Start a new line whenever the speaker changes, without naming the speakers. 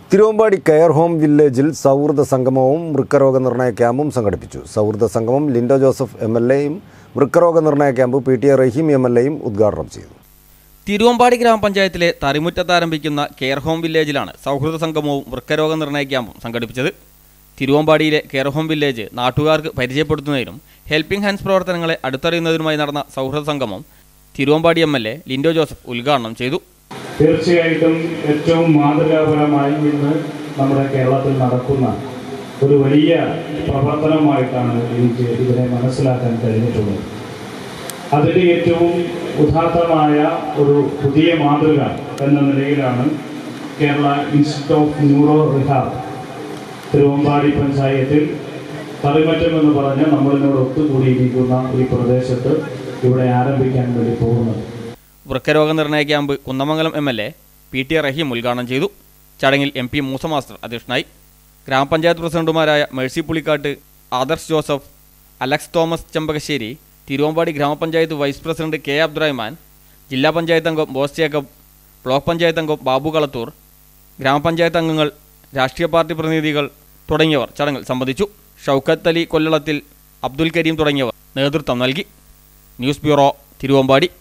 Thiruvambady care home വില്ലേജിൽ സൗഹൃദ സംഗമവും വൃക്കരോഗ നിർണയ ക്യാമ്പും സംഘടിപ്പിച്ചു സൗഹൃദ സംഗമം ലിൻഡോ ജോസഫ് എം എൽ എയും വൃക്കരോഗ നിർണയ camp P T A Rahim M L എയും ഉദ്ഘാടനം ചെയ്തു
തിരുവമ്പാടി ഗ്രാമപഞ്ചായത്തിലെ തറിമുറ്റത്ത് ആരംഭിക്കുന്ന കെയർ ഹോം വില്ലേജിലാണ് സൗഹൃദ സംഗമവും വൃക്കരോഗ നിർണയ ക്യാമ്പും സംഘടിപ്പിച്ചത് തിരുവമ്പാടിയിലെ കെയർ ഹോം വില്ലേജ് നാട്ടുകാർക്ക് പരിചയപ്പെടുത്തുന്നതിനും ഹെൽപ്പിംഗ് ഹാൻഡ്സ് പ്രവർത്തനങ്ങളെ അടുത്തറിയുന്നതിനുമായി നടന്ന സൗഹൃദ സംഗമം Thiruvambady M L A Linto Joseph ഉദ്ഘാടനം ചെയ്തു
തീർച്ചയായിട്ടും ഏറ്റവും മാതൃകാപരമായി ഇന്ന് നമ്മുടെ കേരളത്തിൽ നടക്കുന്ന ഒരു വലിയ പ്രവർത്തനമായിട്ടാണ് എനിക്ക് ഇതിനെ മനസ്സിലാക്കാൻ കഴിഞ്ഞിട്ടുള്ളത് അതിൻ്റെ ഏറ്റവും ഉദാത്തമായ ഒരു പുതിയ മാതൃക എന്ന നിലയിലാണ് Kerala institute of neuro rehab Thiruvambady പഞ്ചായത്തിൽ തളിമറ്റം എന്ന് പറഞ്ഞ് നമ്മളിനോട് ഒത്തുകൂടിയിരിക്കുന്ന ഈ പ്രദേശത്ത് ഇവിടെ ആരംഭിക്കാൻ വേണ്ടി പോകുന്നത്
വൃക്കരോഗ നിർണയ camp Kunnamangalam M L A P T Rahim ഉദ്ഘാടനം ചെയ്തു ചടങ്ങിൽ എം പി മൂസ മാസ്റ്റർ അധ്യക്ഷനായി ഗ്രാമപഞ്ചായത്ത് പ്രസിഡന്റുമാരായ Mercy Pulikkattu Adarsh Joseph Alex Thomas Chembakassery Thiruvambady grama panchayat vice president K Abdurahman ജില്ലാ പഞ്ചായത്ത് അംഗം ബോസ് ജേക്കബ് ബ്ലോക്ക് പഞ്ചായത്ത് അംഗം ബാബു കളത്തൂർ ഗ്രാമപഞ്ചായത്ത് അംഗങ്ങൾ രാഷ്ട്രീയ പാർട്ടി പ്രതിനിധികൾ തുടങ്ങിയവർ ചടങ്ങിൽ സംബന്ധിച്ചു ഷൗക്കത്ത് അലി കൊല്ലളത്തിൽ അബ്ദുൽ കരീം തുടങ്ങിയവർ നേതൃത്വം നൽകി ന്യൂസ് ബ്യൂറോ തിരുവമ്പാടി